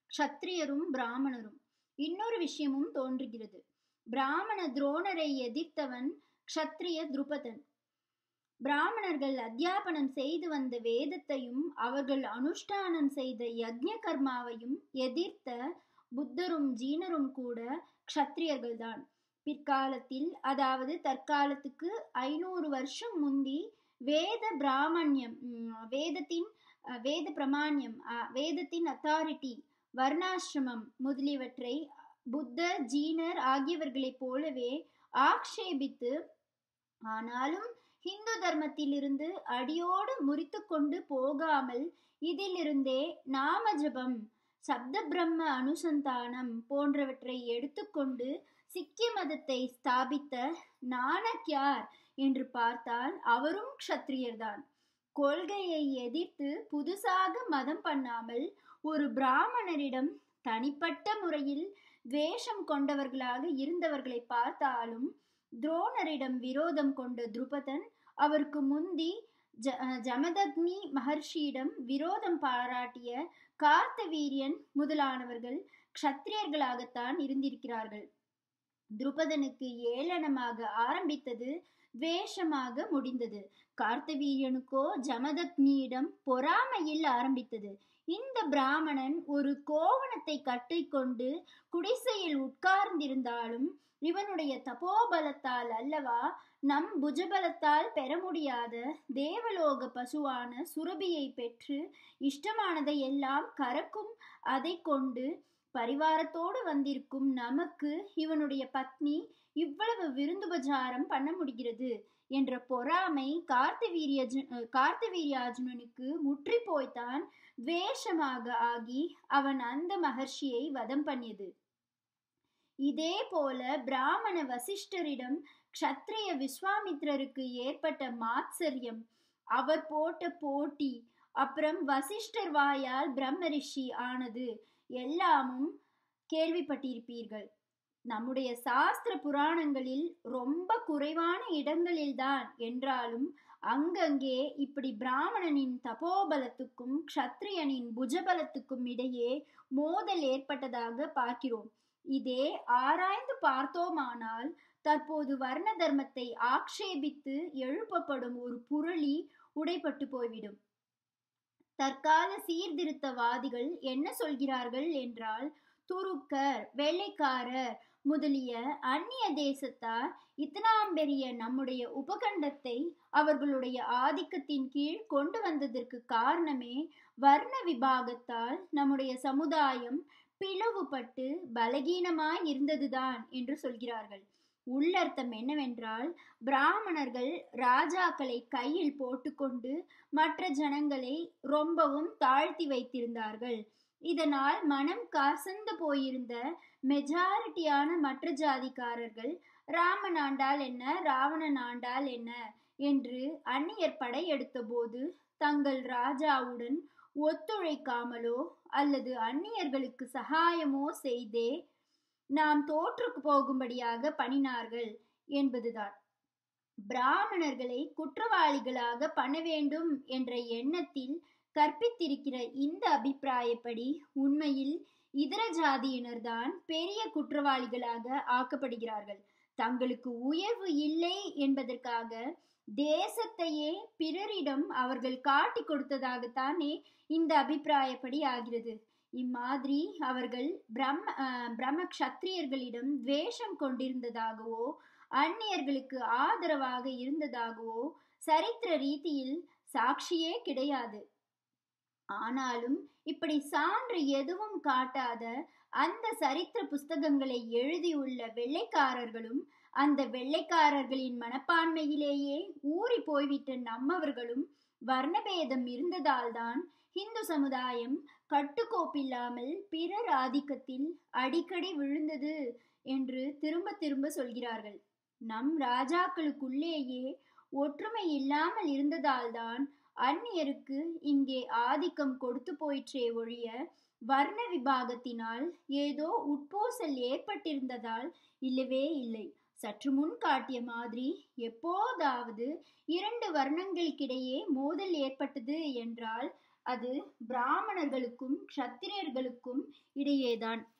க்ஷத்திரியரும் பிராமணரும் இன்னொரு விஷயமும் தோன்றுகிறது பிராமண துரோணரை எதிர்த்தவன் க்ஷத்ரிய துருபதன் பிராமணர்கள் அத்தியாபனம் செய்து வந்த வேதத்தையும் அவர்கள் அனுஷ்டானம் செய்த யக்ஞ கர்மாவையும் எதிர்த்த புத்தரும் ஜீனரும் கூட க்ஷத்ரியர்கள்தான் பிற்காலத்தில் அதாவது தற்காலத்துக்கு ஐநூறு வருஷம் முந்தி வேத பிராமணியம் வேதத்தின் வேத பிரமாணியம் வேதத்தின் அத்தாரிட்டி வர்ணாசிரமம் முதலியவற்றை புத்தர் ஜீனர் ஆகியவர்களைப் போலவே ஆக்ஷேபித்து ஆனாலும் ஹிந்து தர்மத்திலிருந்து அடியோடு முறித்து கொண்டு போகாமல் இதிலிருந்தே நாம ஜபம் சப்த பிரம்ம அனுசந்தானம் போன்றவற்றை எடுத்துக்கொண்டு சிக்கிய மதத்தை ஸ்தாபித்த நானக் யார் என்று பார்த்தால் அவரும் க்ஷத்ரியர்தான் கொள்கையை எதிர்த்து புதுசாக மதம் பண்ணாமல் ஒரு பிராமணரிடம் தனிப்பட்ட முறையில் துவேஷம் கொண்டவர்களாக இருந்தவர்களை பார்த்தாலும் துரோணரிடம் விரோதம் கொண்ட துருபதன் அவருக்கு முந்தி ஜ ஜமதக்னி மகர்ஷியிடம் விரோதம் பாராட்டிய கார்த்தவீரியன் முதலானவர்கள் க்ஷத்திரியர்களாகத்தான் இருந்திருக்கிறார்கள் துருபதனுக்கு ஏளனமாக ஆரம்பித்தது துவேஷமாக முடிந்தது கார்த்தவீரியனுக்கோ ஜமதக்னியிடம் பொறாமையில் ஆரம்பித்தது இந்த பிராமணன் ஒரு கோவணத்தை கட்டிக்கொண்டு குடிசையில் உட்கார்ந்திருந்தாலும் இவனுடைய தபோபலத்தால் அல்லவா நம் புஜபலத்தால் பெற முடியாத தேவலோக பசுவான சுரபியை பெற்று இஷ்டமானதை எல்லாம் கறக்கும் அதை கொண்டு பரிவாரத்தோடு வந்திருக்கும் நமக்கு இவனுடைய பத்னி இவ்வளவு விருந்துபச்சாரம் பண்ண முடிகிறது என்ற பொறாமை கார்த்தவீரிய கார்த்தவீரியார்ஜுனனுக்கு முற்றி போய்த்தான் துவேஷமாக ஆகி அவன் அந்த மகர்ஷியை வதம் பண்ணியது இதே போல பிராமண வசிஷ்டரிடம் க்ஷத்ரிய விஸ்வாமித்ரருக்கு ஏற்பட்ட மாத்சரியம் அவர் போட்ட போட்டி அப்புறம் வசிஷ்டர் வாயால் பிரம்ம ரிஷி ஆனது எல்லாமும் கேள்விப்பட்டிருப்பீர்கள் நம்முடைய சாஸ்திர புராணங்களில் ரொம்ப குறைவான இடங்களில்தான் என்றாலும் அங்கங்கே இப்படி பிராமணனின் தபோபலத்துக்கும் க்ஷத்ரியனின் புஜபலத்துக்கும் இடையே மோதல் ஏற்பட்டதாக பார்க்கிறோம் இதே ஆராய்ந்து பார்த்தோமானால் தற்போது வர்ண தர்மத்தை ஆக்ஷேபித்து எழுப்பப்படும் ஒரு புரளி உடைப்பட்டு போய்விடும் தற்கால சீர்திருத்தவாதிகள் என்ன சொல்கிறார்கள் என்றால் துருக்கர் வெள்ளைக்காரர் முதலிய அந்நிய தேசத்தார் இத்தனாம் பெரிய நம்முடைய உபகண்டத்தை அவர்களுடைய ஆதிக்கத்தின் கீழ் கொண்டு வந்ததற்கு காரணமே வர்ண விபாகத்தால் நம்முடைய சமுதாயம் பிளவுபட்டு பலகீனமாய் இருந்ததுதான் என்று சொல்கிறார்கள் உள்ளர்த்தம் என்னவென்றால் பிராமணர்கள் ராஜாக்களை கையில் போட்டுக்கொண்டு மற்ற ஜனங்களை ரொம்பவும் தாழ்த்தி வைத்திருந்தார்கள் இதனால் மனம் கசந்து போயிருந்த மெஜாரிட்டியான மற்ற ஜாதிக்காரர்கள் ராமன் ஆண்டால் என்ன ராவணன் ஆண்டால் என்ன என்று அந்நியர் படையெடுத்த போது தங்கள் ராஜாவுடன் ஒத்துழைக்காமலோ அல்லது அந்நியர்களுக்கு சகாயமோ செய்தே நாம் தோற்று போகும்படியாக பண்ணினார்கள் என்பதுதான் பிராமணர்களை குற்றவாளிகளாக பண்ண வேண்டும் என்ற எண்ணத்தில் கற்பித்திருக்கிற இந்த அபிப்பிராயப்படி உண்மையில் இதர ஜாதியினர்தான் பெரிய குற்றவாளிகளாக ஆக்கப்படுகிறார்கள் தங்களுக்கு உயர்வு இல்லை என்பதற்காக தேசத்தையே பிறரிடம் அவர்கள் காட்டி கொடுத்ததாகத்தானே இந்த அபிப்பிராயப்படி ஆகிறது இம்மாதிரி அவர்கள் பிரம்ம பிரம்ம க்ஷத்ரியர்களிடம் துவேஷம் கொண்டிருந்ததாகவோ அந்நியர்களுக்கு ஆதரவாக இருந்ததாகவோ சரித்திர ரீதியில் சாட்சியே கிடையாது ஆனாலும் இப்படி சான்று எதுவும் காட்டாத அந்த சரித்திர புஸ்தகங்களை எழுதியுள்ள வெள்ளைக்காரர்களும் அந்த வெள்ளைக்காரர்களின் மனப்பான்மையிலேயே ஊறி போய்விட்ட நம்மவர்களும் வர்ணபேதம் இருந்ததால்தான் இந்து சமுதாயம் கட்டுக்கோப்பில்லாமல் பிறர் ஆதிக்கத்தில் அடிக்கடி விழுந்தது என்று திரும்ப திரும்ப சொல்கிறார்கள் நம் ராஜாக்களுக்குள்ளேயே ஒற்றுமை இல்லாமல் இருந்ததால்தான் அந்நியருக்கு இங்கே ஆதிக்கம் கொடுத்து போயிற்றே ஒழிய வர்ண விபாகத்தினால் ஏதோ உட்பூசல் ஏற்பட்டிருந்ததால் இல்லவே இல்லை சற்று முன் காட்டிய மாதிரி எப்போதாவது இரண்டு வர்ணங்களுக்கிடையே மோதல் ஏற்பட்டது என்றால் அது பிராமணர்களுக்கும் க்ஷத்திரியர்களுக்கும் இடையேதான்